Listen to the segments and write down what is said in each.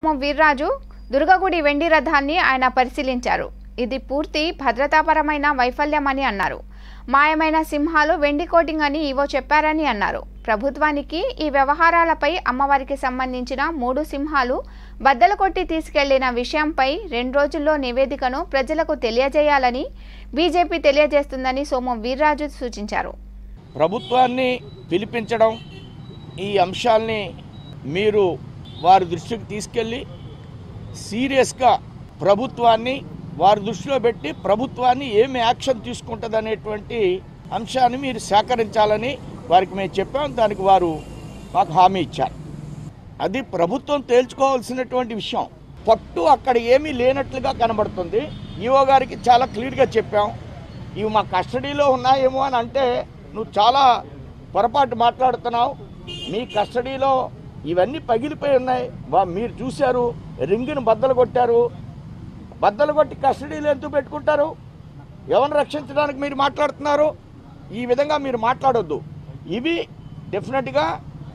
వీర్రాజు దుర్గగుడి వెండి రథాన్ని ఆయన పరిశీలించారు ఇది పూర్తి భద్రతాపరమైన వైఫల్యమని అన్నారు మాయమైన సింహాలు వెండి కోటింగ్ అని ఈవో చెప్పారని అన్నారు ప్రభుత్వానికి ఈ వ్యవహారాలపై అమ్మవారికి సంబంధించిన మూడు సింహాలు బద్దలు కొట్టి తీసుకెళ్లిన విషయంపై రెండు రోజుల్లో నివేదికను ప్రజలకు తెలియజేయాలని బీజేపీ తెలియజేస్తుందని సోము వీర్రాజు సూచించారు ప్రభుత్వాన్ని పిలిపించడం ఈ అంశాల్ని మీరు వారి దృష్టికి తీసుకెళ్ళి సీరియస్గా ప్రభుత్వాన్ని వారి దృష్టిలో పెట్టి ప్రభుత్వాన్ని ఏమి యాక్షన్ తీసుకుంటుంది అనేటువంటి అంశాన్ని మీరు సేకరించాలని వారికి మేము చెప్పాం దానికి వారు మాకు హామీ ఇచ్చారు అది ప్రభుత్వం తేల్చుకోవాల్సినటువంటి విషయం పట్టు అక్కడ ఏమీ లేనట్లుగా కనబడుతుంది ఈఓ గారికి చాలా క్లియర్గా చెప్పాం ఇవి మా కస్టడీలో ఉన్నాయేమో అని అంటే నువ్వు చాలా పొరపాటు మాట్లాడుతున్నావు మీ కస్టడీలో ఇవన్నీ పగిలిపోయి ఉన్నాయి వా- మీరు చూశారు రింగును బద్దలు కొట్టారు బద్దలు కొట్టి కస్టడీలో ఎందుకు పెట్టుకుంటారు ఎవరిని రక్షించడానికి మీరు మాట్లాడుతున్నారు ఈ విధంగా మీరు మాట్లాడొద్దు ఇవి డెఫినెట్గా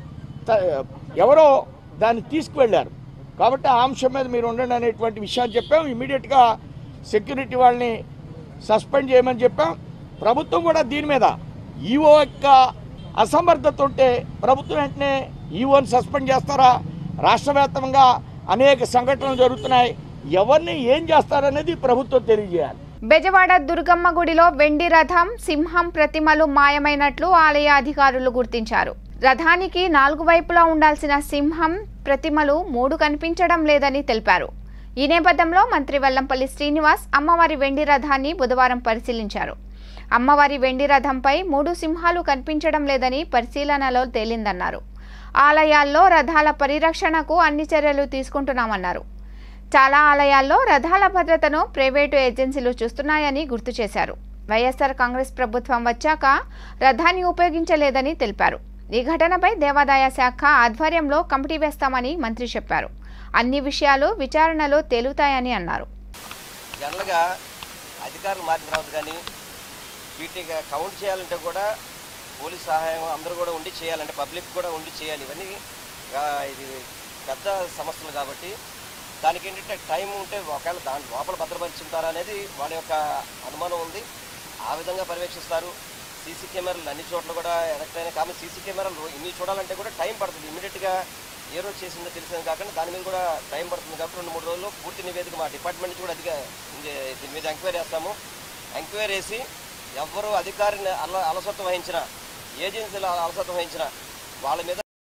త- ఎవరో దాన్ని తీసుకువెళ్ళారు కాబట్టి ఆ అంశం మీద మీరు ఉండండి అనేటువంటి విషయాన్ని చెప్పాం ఇమీడియట్గా సెక్యూరిటీ వాళ్ళని సస్పెండ్ చేయమని చెప్పాం ప్రభుత్వం కూడా దీని మీద ఈఓ యొక్క అసమర్థత ఉంటే ప్రభుత్వం వెంటనే ఈఓని సస్పెండ్ చేస్తారా రాష్ట్ర వ్యాప్తంగా అనేక సంఘటనలు జరుగుతున్నాయి ఎవరిని ఏం చేస్తారనేది ప్రభుత్వం తెలియజేయాలి బెజవాడ దుర్గమ్మ గుడిలో వెండి రథం సింహం ప్రతిమలు మాయమైనట్లు ఆలయ అధికారులు గుర్తించారు రథానికి నాలుగు వైపులా ఉండాల్సిన సింహం ప్రతిమలు మూడు కనిపించడం లేదని తెలిపారు ఈ నేపథ్యంలో మంత్రి వెల్లంపల్లి శ్రీనివాస్ అమ్మవారి వెండి రథాన్ని బుధవారం పరిశీలించారు అమ్మవారి వెండి రథంపై మూడు సింహాలు కనిపించడం లేదని పరిశీలనలో తేలిందన్నారు ఆలయాల్లో రథాల పరిరక్షణకు అన్ని చర్యలు తీసుకుంటున్నామన్నారు చాలా ఆలయాల్లో రథాల భద్రతను ప్రైవేటు ఏజెన్సీలు చూస్తున్నాయని గుర్తు చేశారు వైఎస్ఆర్ కాంగ్రెస్ ప్రభుత్వం వచ్చాక రథాన్ని ఉపయోగించలేదని తెలిపారు ఈ ఘటనపై దేవాదాయ శాఖ ఆధ్వర్యంలో కమిటీ వేస్తామని మంత్రి చెప్పారు అన్ని విషయాలు విచారణలో తేలుతాయని అన్నారు జనరల్గా అధికారులు మారిన తర్వాత కానీ వీటిని కౌంట్ చేయాలంటే కూడా పోలీస్ సహాయం అందరూ కూడా ఉండి చేయాలంటే పబ్లిక్ కూడా ఉండి చేయాలి ఇవన్నీ ఆ, ఇది పెద్ద సమస్యలు కాబట్టి దానికి ఏంటంటే టైం ఉంటే ఒకవేళ దాని లోపల భద్రపరుచుంటారా అనేది వాళ్ళ యొక్క అనుమానం ఉంది ఆ విధంగా పర్యవేక్షిస్తారు సీసీ కెమెరాలు అన్ని చోట్ల కూడా ఎలక్ట్ అయినా కాబట్టి సీసీ కెమెరాలు ఇన్ని చూడాలంటే కూడా టైం పడుతుంది ఇమీడియట్గా ఏ రోజు చేసిందో తెలిసింది కాకుండా దాని మీద కూడా టైం పడుతుంది కాబట్టి రెండు మూడు రోజుల్లో పూర్తి నివేదిక మా డిపార్ట్మెంట్ నుంచి కూడా అధిక ఇంకే- దీని మీద ఎంక్వైరీ చేస్తాము ఎంక్వైరీ చేసి ఎవరు అధికారిని అల అలసత్వం వహించిన ఏజెన్సీలు అలసత్వం వహించిన వాళ్ళ మీద